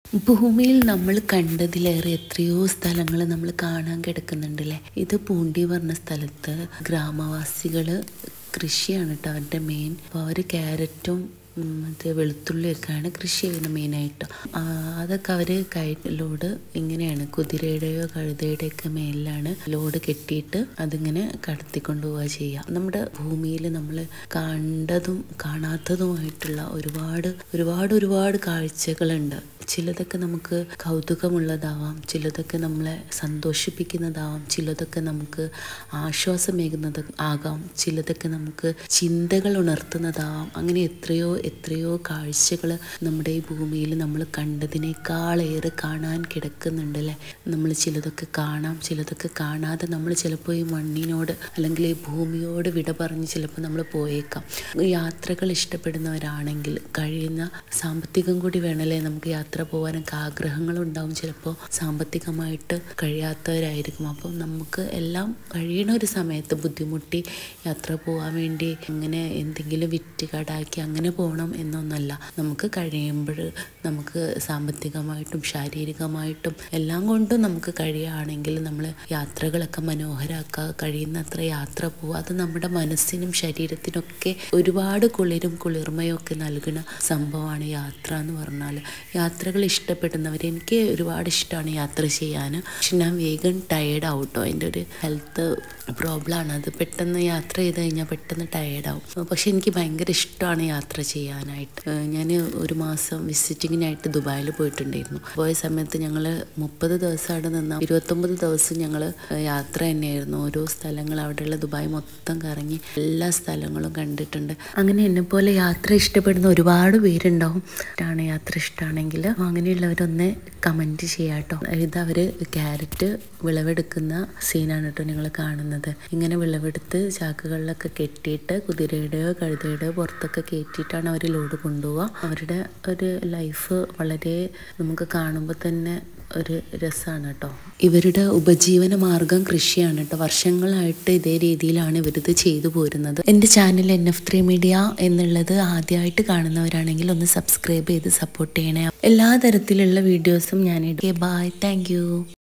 ഭൂമിയിൽ നമ്മൾ കണ്ടതിലേറെ എത്രയോ സ്ഥലങ്ങൾ നമ്മൾ കാണാൻ കിടക്കുന്നുണ്ടല്ലേ ഇത് പൂണ്ടി പറഞ്ഞ സ്ഥലത്ത് ഗ്രാമവാസികൾ കൃഷിയാണ് കേട്ടോ അവരുടെ മെയിൻ അപ്പോൾ അവർ ക്യാരറ്റും ഉം, മറ്റേ വെളുത്തുള്ളിയൊക്കെയാണ് കൃഷി ചെയ്യുന്നത് മെയിനായിട്ട് ആ, അതൊക്കെ അവർ കയറ്റ് ലോഡ് ഇങ്ങനെയാണ് കുതിരയുടെയോ കഴുതയുടെയൊക്കെ മേലിലാണ് ലോഡ് കെട്ടിയിട്ട് അതിങ്ങനെ കടത്തിക്കൊണ്ട് പോവുക ചെയ്യുക നമ്മുടെ ഭൂമിയിൽ നമ്മൾ കണ്ടതും കാണാത്തതുമായിട്ടുള്ള ഒരുപാട് ഒരുപാട് ഒരുപാട് കാഴ്ചകളുണ്ട് ചിലതൊക്കെ നമുക്ക് കൗതുകമുള്ളതാവാം ചിലതൊക്കെ നമ്മളെ സന്തോഷിപ്പിക്കുന്നതാവാം ചിലതൊക്കെ നമുക്ക് ആശ്വാസമേകുന്നത് ആകാം ചിലതൊക്കെ നമുക്ക് ചിന്തകൾ ഉണർത്തുന്നതാവാം അങ്ങനെ എത്രയോ എത്രയോ കാഴ്ചകൾ നമ്മുടെ ഈ ഭൂമിയിൽ നമ്മൾ കണ്ടതിനേക്കാളേറെ കാണാൻ കിടക്കുന്നുണ്ടല്ലേ നമ്മൾ ചിലതൊക്കെ കാണാം ചിലതൊക്കെ കാണാതെ നമ്മൾ ചിലപ്പോൾ ഈ മണ്ണിനോട് അല്ലെങ്കിൽ ഈ ഭൂമിയോട് വിട പറഞ്ഞ് ചിലപ്പോൾ നമ്മൾ പോയേക്കാം യാത്രകൾ ഇഷ്ടപ്പെടുന്നവരാണെങ്കിൽ കഴിയുന്ന സാമ്പത്തികം കൂടി വേണമല്ലേ നമുക്ക് യാത്ര പോകാനൊക്കെ ആഗ്രഹങ്ങളുണ്ടാവും ചിലപ്പോൾ സാമ്പത്തികമായിട്ട് കഴിയാത്തവരായിരിക്കും അപ്പം നമുക്ക് എല്ലാം കഴിയണ ഒരു സമയത്ത് ബുദ്ധിമുട്ടി യാത്ര പോകാൻ വേണ്ടി അങ്ങനെ എന്തെങ്കിലും വിറ്റ് കടാക്കി അങ്ങനെ പോകണം എന്നൊന്നല്ല നമുക്ക് കഴിയുമ്പോൾ നമുക്ക് സാമ്പത്തികമായിട്ടും ശാരീരികമായിട്ടും എല്ലാം കൊണ്ടും നമുക്ക് കഴിയുകയാണെങ്കിൽ നമ്മൾ യാത്രകളൊക്കെ മനോഹരമാക്കുക കഴിയുന്നത്ര യാത്ര പോവുക അത് നമ്മുടെ മനസ്സിനും ശരീരത്തിനൊക്കെ ഒരുപാട് കുളിരും കുളിർമയും ഒക്കെ നൽകുന്ന സംഭവമാണ് യാത്ര എന്ന് പറഞ്ഞാൽ യാത്രകൾ ഇഷ്ടപ്പെടുന്നവർ എനിക്ക് ഒരുപാട് ഇഷ്ടമാണ് യാത്ര ചെയ്യാൻ പക്ഷെ ഞാൻ വേഗം ടയേർഡ് ആവും കേട്ടോ എൻ്റെ ഒരു ഹെൽത്ത് പ്രോബ്ലമാണ് അത് പെട്ടെന്ന് യാത്ര ചെയ്ത് കഴിഞ്ഞാൽ പെട്ടെന്ന് ടയേർഡാവും പക്ഷെ എനിക്ക് ഭയങ്കര ഇഷ്ടമാണ് യാത്ര ചെയ്യാനായിട്ട് ഞാൻ ഒരു മാസം വിസിറ്റിങ്ങിനായിട്ട് ദുബായിൽ പോയിട്ടുണ്ടായിരുന്നു പോയ സമയത്ത് ഞങ്ങൾ മുപ്പത് ദിവസം അവിടെ നിന്ന ഇരുപത്തൊമ്പത് ദിവസം ഞങ്ങൾ യാത്ര തന്നെയായിരുന്നു ഓരോ സ്ഥലങ്ങൾ അവിടെയുള്ള ദുബായ് മൊത്തം കറങ്ങി എല്ലാ സ്ഥലങ്ങളും കണ്ടിട്ടുണ്ട് അങ്ങനെ എന്നെ പോലെ യാത്ര ഇഷ്ടപ്പെടുന്ന ഒരുപാട് പേരുണ്ടാവും ഇഷ്ടമാണ് യാത്ര ഇഷ്ടമാണെങ്കിൽ അങ്ങനെയുള്ളവരൊന്ന് കമൻറ്റ് ചെയ്യാം കേട്ടോ ഇത് അവർ ക്യാരറ്റ് വിളവെടുക്കുന്ന സീനാണ് കേട്ടോ നിങ്ങൾ കാണുന്നത് ഇങ്ങനെ വിളവെടുത്ത് ചാക്കുകളിലൊക്കെ കെട്ടിയിട്ട് കുതിരയുടെയോ കഴുതയുടെയോ പുറത്തൊക്കെ കയറ്റിയിട്ടാണ് അവർ ലോഡ് കൊണ്ടുപോവുക അവരുടെ ഒരു ലൈഫ് വളരെ നമുക്ക് കാണുമ്പോൾ തന്നെ ഒരു രസമാണ് കേട്ടോ ഇവരുടെ ഉപജീവന മാർഗം കൃഷിയാണ് കേട്ടോ വർഷങ്ങളായിട്ട് ഇതേ രീതിയിലാണ് ഇവരിത് ചെയ്തു പോരുന്നത് എൻ്റെ channel N F three media എന്നുള്ളത് ആദ്യമായിട്ട് കാണുന്നവരാണെങ്കിൽ ഒന്ന് സബ്സ്ക്രൈബ് ചെയ്ത് സപ്പോർട്ട് ചെയ്യണേ എല്ലാ തരത്തിലുള്ള വീഡിയോസും ഞാൻ ഇടുക ബായ് താങ്ക്